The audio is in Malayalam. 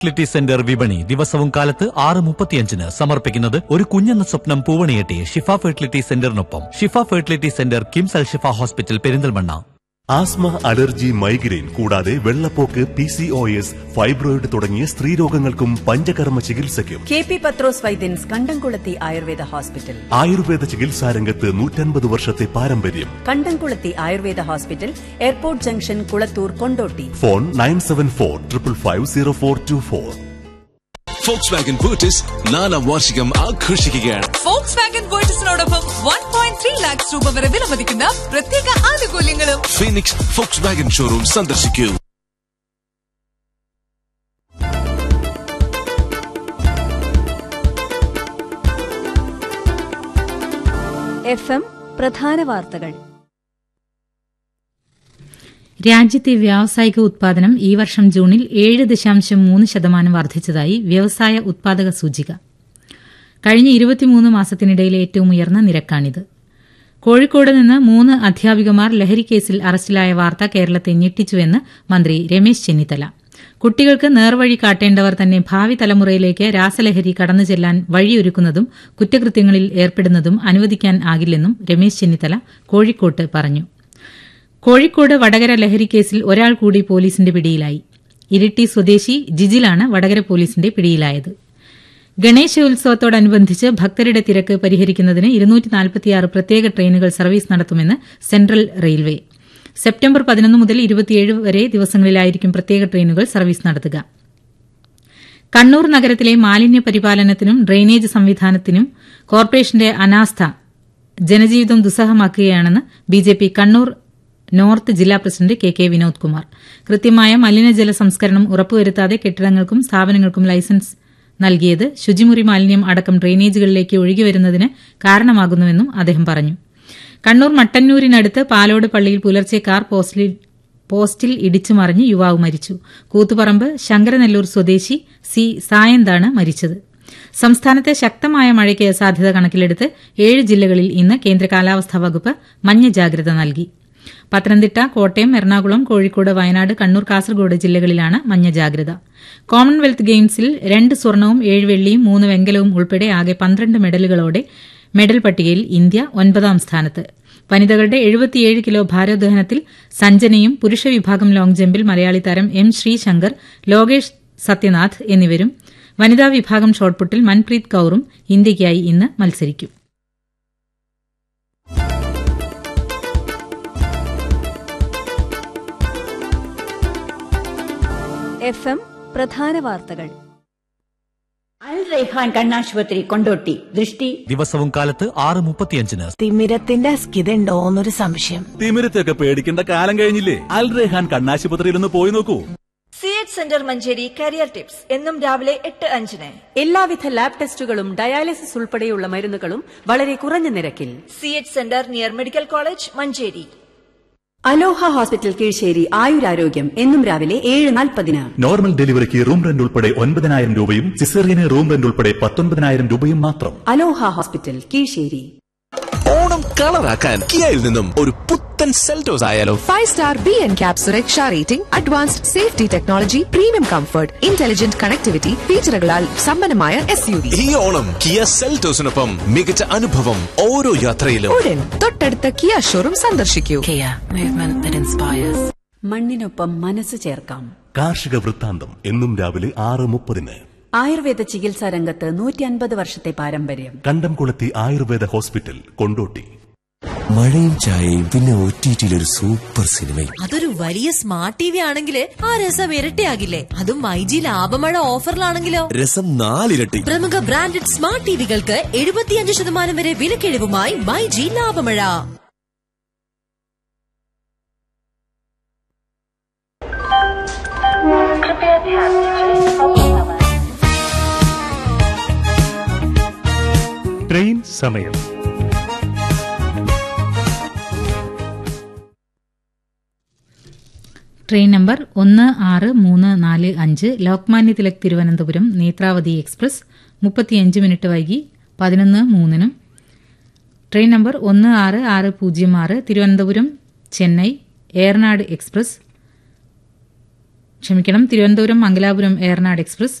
ഫെർട്ടിലിറ്റി സെന്റർ വിപണി ദിവസവും കാലത്ത് ആറ് മുപ്പത്തിയഞ്ചിന് സമർപ്പിക്കുന്നത് ഒരു കുഞ്ഞെന്ന സ്വപ്നം പൂവണിയെട്ടി ഷിഫ ഫെർട്ടിലിറ്റി സെന്ററിനൊപ്പം Shifa fertility centre KIMS Al Shifa hospital Perinthalmanna asthma allergy migraine കൂടാതെ വെള്ളപ്പോക്ക് P C O S fibroid തുടങ്ങിയ സ്ത്രീരോഗങ്ങൾക്കും പഞ്ചകർമ്മ ചികിത്സയ്ക്കും കെ പി പത്രോസ് വൈദ്യൻസ് കണ്ടംകുളത്തി ആയുർവേദ ഹോസ്പിറ്റൽ ആയുർവേദ ചികിത്സാരംഗത്ത് നൂറ്റൻപത് വർഷത്തെ പാരമ്പര്യം Kandamkulathy Ayurveda hospital airport junction Kulathur Kondotty phone nine seven four triple five zero four two four Volkswagen ബൂട്ടിസ് നാലാം വാർഷികം ആഘോഷിക്കുകയാണ് ഫോക്സ് വാഗൻ വേർട്ടസിനോടൊപ്പം വൺ പോയിന്റ് ത്രീ ലാക്സ് രൂപ വരെ വിലമതിക്കുന്ന പ്രത്യേക ആനുകൂല്യങ്ങളും ഫീനിക്സ് ഫോക്സ് വാഗൻ ഷോറൂം സന്ദർശിക്കൂ എഫ് എം പ്രധാന വാർത്തകൾ രാജ്യത്തെ വ്യാവസായിക ഉത്പാദനം ഈ വർഷം ജൂണിൽ ഏഴ് ദശാംശം മൂന്ന് ശതമാനം വർദ്ധിച്ചതായി വ്യവസായ ഉത്പാദക സൂചിക കഴിഞ്ഞ ഇരുപത്തിമൂന്ന് മാസത്തിനിടയിലെ ഏറ്റവും ഉയർന്ന നിരക്കാണിത് കോഴിക്കോട് നിന്ന് മൂന്ന് അധ്യാപികമാർ ലഹരിക്കേസിൽ അറസ്റ്റിലായ വാർത്ത കേരളത്തെ ഞെട്ടിച്ചുവെന്ന് മന്ത്രി രമേശ് ചെന്നിത്തല കുട്ടികൾക്ക് നേർവഴി കാട്ടേണ്ടവർ തന്നെ ഭാവി തലമുറയിലേക്ക് രാസലഹരി കടന്നു ചെല്ലാൻ വഴിയൊരുക്കുന്നതും കുറ്റകൃത്യങ്ങളിൽ ഏർപ്പെടുന്നതും അനുവദിക്കാൻ ആകില്ലെന്നും രമേശ് ചെന്നിത്തല കോഴിക്കോട്ട് പറഞ്ഞു കോഴിക്കോട് വടകര ലഹരിക്കേസിൽ ഒരാൾ കൂടി പോലീസിന്റെ പിടിയിലായി ഇരിട്ടി സ്വദേശി ജിജിലാണ് വടകര പോലീസിന്റെ പിടിയിലായത് ഗണേശോത്സവത്തോടനുബന്ധിച്ച് ഭക്തരുടെ തിരക്ക് പരിഹരിക്കുന്നതിന് ഇരുന്നൂറ്റിനാൽപ്പത്തിയാറ് പ്രത്യേക ട്രെയിനുകൾ സർവീസ് നടത്തുമെന്ന് സെൻട്രൽ റെയിൽവേ സെപ്റ്റംബർ പതിനൊന്ന് മുതൽ ഇരുപത്തിയേഴ് വരെ ദിവസങ്ങളിലായിരിക്കും പ്രത്യേക ട്രെയിനുകൾ സർവീസ് നടത്തുക കണ്ണൂർ നഗരത്തിലെ മാലിന്യ പരിപാലനത്തിനും ഡ്രെയിനേജ് സംവിധാനത്തിനും കോർപ്പറേഷന്റെ അനാസ്ഥ ജനജീവിതം ദുസ്സഹമാക്കുകയാണെന്ന് ബിജെപി കണ്ണൂർ നോർത്ത് ജില്ലാ president K K Vinod Kumar കൃത്യമായ മലിനജല സംസ്കരണം ഉറപ്പുവരുത്താതെ കെട്ടിടങ്ങൾക്കും സ്ഥാപനങ്ങൾക്കും ലൈസൻസ് നൽകിയത് ശുചിമുറി മാലിന്യം അടക്കം ഡ്രെയിനേജുകളിലേക്ക് ഒഴുകിവരുന്നതിന് കാരണമാകുന്നുവെന്നും അദ്ദേഹം പറഞ്ഞു കണ്ണൂർ മട്ടന്നൂരിനടുത്ത് പാലോട് പള്ളിയിൽ പുലർച്ചെ കാർ പോസ്റ്റിൽ പോസ്റ്റിൽ ഇടിച്ചു മറിഞ്ഞ് യുവാവ് മരിച്ചു കൂത്തുപറമ്പ് ശങ്കരനെല്ലൂർ സ്വദേശി സി സായന്താണ് മരിച്ചത് സംസ്ഥാനത്തെ ശക്തമായ മഴയ്ക്ക് സാധ്യത കണക്കിലെടുത്ത് ഏഴ് ജില്ലകളിൽ ഇന്ന് കേന്ദ്ര കാലാവസ്ഥാ വകുപ്പ് മഞ്ഞ ജാഗ്രത നൽകി പത്തനംതിട്ട കോട്ടയം എറണാകുളം കോഴിക്കോട് വയനാട് കണ്ണൂർ കാസർഗോഡ് ജില്ലകളിലാണ് മഞ്ഞ ജാഗ്രത കോമൺവെൽത്ത് ഗെയിംസിൽ രണ്ട് സ്വർണവും ഏഴ് വെള്ളിയും മൂന്ന് വെങ്കലവും ഉൾപ്പെടെ ആകെ പന്ത്രണ്ട് മെഡലുകളോടെ മെഡൽ പട്ടികയിൽ ഇന്ത്യ ഒൻപതാം സ്ഥാനത്ത് വനിതകളുടെ എഴുപത്തിയേഴ് കിലോ ഭാരോദ്വഹനത്തിൽ സഞ്ജനയും പുരുഷ വിഭാഗം ലോങ് ജമ്പിൽ മലയാളി താരം എം ശ്രീശങ്കർ ലോകേഷ് സത്യനാഥ് എന്നിവരും വനിതാ വിഭാഗം ഷോട്ട്പുട്ടിൽ മൻപ്രീത് കൌറും ഇന്ത്യയ്ക്കായി ഇന്ന് മത്സരിക്കും എഫ് എം പ്രധാന വാർത്തകൾ അൽ റൈഹാൻ കണ്ണാശുപത്രി കൊണ്ടോട്ടി ദൃഷ്ടി ദിവസവും കാലത്ത് ആറ് മുപ്പത്തിയഞ്ചിന് തിമിരത്തിന്റെ അസ്കിതയുണ്ടോ എന്നൊരു സംശയം തിമിരത്തൊക്കെ പേടിക്കേണ്ട കാലം കഴിഞ്ഞില്ലേ അൽ റെഹാൻ കണ്ണാശുപത്രിയിൽ ഒന്ന് പോയി നോക്കൂ C H centre Manjeri career tips എന്നും രാവിലെ എട്ട് അഞ്ചിന് എല്ലാവിധ ലാബ് ടെസ്റ്റുകളും ഡയാലിസിസ് ഉൾപ്പെടെയുള്ള മരുന്നുകളും വളരെ കുറഞ്ഞ നിരക്കിൽ C H centre near medical college Manjeri Aloha hospital Kizhissery ആയുരാരോഗ്യം എന്നും രാവിലെ ഏഴ് നാൽപ്പതിന് നോർമൽ ഡെലിവറിക്ക് റൂം റെന്റ് ഉൾപ്പെടെ ഒൻപതിനായിരം രൂപയും സിസേറിയന് റൂം റെന്റ് ഉൾപ്പെടെ പത്തൊൻപതിനായിരം രൂപയും മാത്രം അലോഹ ഹോസ്പിറ്റൽ കീഴ്ശ്ശേരി ഓണം കളറാക്കാൻ കിയയിൽ നിന്നും ഒരു പുത്തൻ സെൽറ്റോസ് ആയാലോ five star B N cap സുരക്ഷ rating advanced safety technology premium comfort intelligent connectivity ഫീച്ചറുകളാൽ സമ്പന്നമായ എസ് യു വി ഈ ഓണം കിയ സെൽറ്റോസിനൊപ്പം മികച്ച അനുഭവം ഓരോ യാത്രയിലും ഉടൻ തൊട്ടടുത്ത കിയ ഷോറൂം സന്ദർശിക്കൂ മണ്ണിനൊപ്പം മനസ്സ് ചേർക്കാം കാർഷിക വൃത്താന്തം എന്നും രാവിലെ ആറ് മുപ്പതിന് ആയുർവേദ ചികിത്സാ രംഗത്ത് നൂറ്റി അൻപത് വർഷത്തെ പാരമ്പര്യം കണ്ടംകുളത്തി ആയുർവേദ ഹോസ്പിറ്റൽ കൊണ്ടോട്ടി മഴയും ചായയും പിന്നെ ഒ ടി ഒരു സൂപ്പർ സിനിമയും അതൊരു വലിയ സ്മാർട്ട് ടി വി ആണെങ്കിൽ ആ രസം ഇരട്ടിയാകില്ലേ അതും മൈജി ലാഭമഴ ഓഫറിലാണെങ്കിലോ രസം നാലിരട്ടി പ്രമുഖ ബ്രാൻഡഡ് സ്മാർട്ട് ടിവികൾക്ക് എഴുപത്തിയഞ്ച് ശതമാനം വരെ വിലക്കിഴിവുമായി മൈജി ലാഭമഴ ട്രെയിൻ സമയം ട്രെയിൻ നമ്പർ ഒന്ന് ആറ് മൂന്ന് നാല് അഞ്ച് ലോക്മാന്യ തിലക് തിരുവനന്തപുരം നേത്രാവതി എക്സ്പ്രസ് മുപ്പത്തിയഞ്ച് മിനിറ്റ് വൈകി പതിനൊന്ന് മൂന്നിനും ട്രെയിൻ നമ്പർ ഒന്ന് ആറ് ആറ് പൂജ്യം ആറ് തിരുവനന്തപുരം ചെന്നൈ ഏറനാട് എക്സ്പ്രസ് ക്ഷമിക്കണം തിരുവനന്തപുരം മംഗലാപുരം ഏറനാട് എക്സ്പ്രസ്